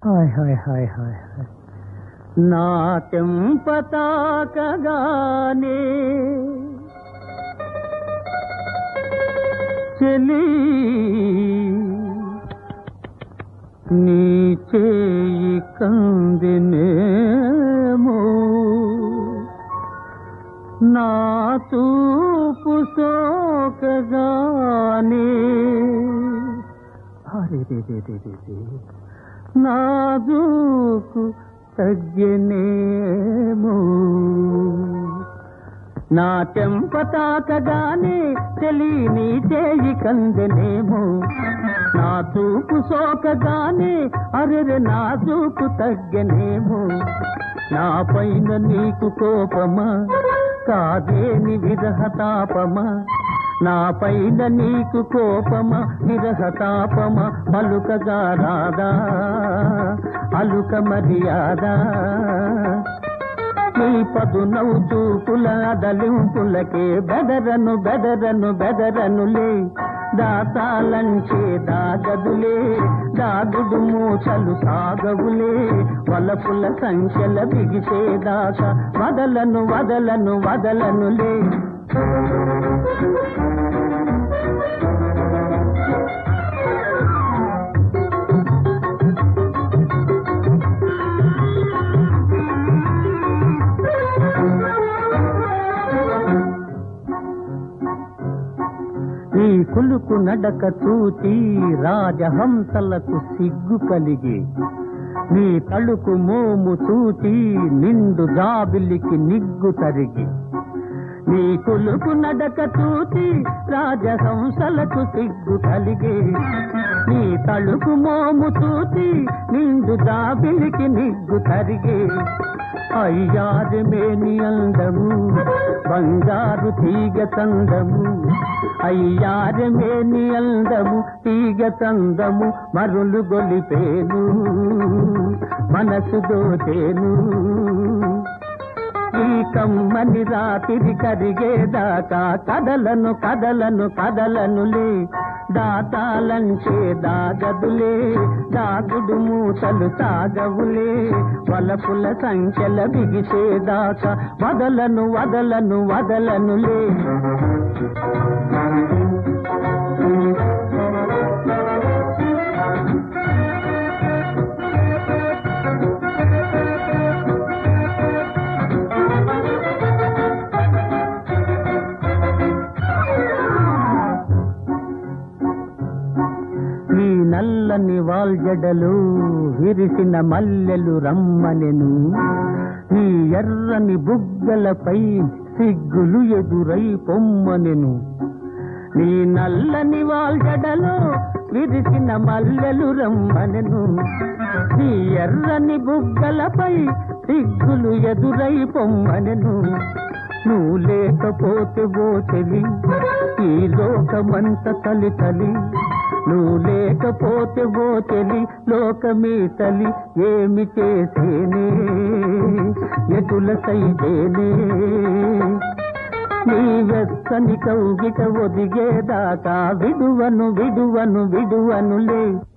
Hi హాయ్ హాయ్ హాయ్ హాయ్ నా తెంపతాకగానే చెలి నీ చేయి కందినేమో నా తూపు సోకగానే అరే రే రే రే రే రే. నాజూకు తగ్గనేమో నా చెంప తాకగానే తెలియని చేయి కందనేమో నా చూపు సోకగానే అరెరె నా చూపు తగ్గనేమో నా పైన నీకు కోపమా కాదేని విరహతాపమా నా పైన నీకు కోపమా విరహతాపమా పలుకగా రాదా అలుక మర్యాద నీ పదు నవ్వుతూపుల అదలింపులకే బెదరను బెదరను బెదరనులే దాతాలంచే దాగదులే దాగుడు మూచలు సాగవులే వలపుల సంఖ్యల బిగిసేదాకా వదలను వదలను వదలనులే ఈ కులుకు నడక చూచి రాజహంసలకు సిగ్గు కలిగి నీ తలుకు మోము చూచి నిండు జాబిలికి నిగ్గు తరిగి నీ కులుకు నడక చూచి రాజహంసలకు సిగ్గు కలిగి నీ తలుకు మోము చూచి నిండు జాబిలికి నిగ్గు తరిగి అయ్యారు మేని అందము బంగారు తీగ తందము అయ్యారు మేని అందము తీగ తందము మరులు గొలిపేను మనసు దోచేను ఈ కమ్మని రాత్రి కరిగేదాకా కదలను కదలను కదలనులే దాతాలంచే దాగదులే దాగుడు మూటలు సాగవులే వలపుల సంఖ్యల బిగిసేదాకా వదలను వదలను వదలనులే నీ నల్లని వాల్జడలు విరిసిన మల్లెలు రమ్మనెను నీ ఎర్రని బుగ్గలపై సిగ్గులు ఎదురై పొమ్మనెను నీ నల్లని వాల్జడలు విరిసిన మల్లెలు రమ్మనెను నీ ఎర్రని బుగ్గలపై సిగ్గులు ఎదురై పొమ్మనెను నువ్వు లేకపోతే ఓ చెలి ఈ లోకమంత తలి తలి నువ్వు లేకపోతే ఓ తెలి లోకమే తలి ఏమి చేసేనే ఎటుల సైదేనే నీ వెచ్చని కౌగిట ఒదిగేదాకా విడువను విడువను విడువనులే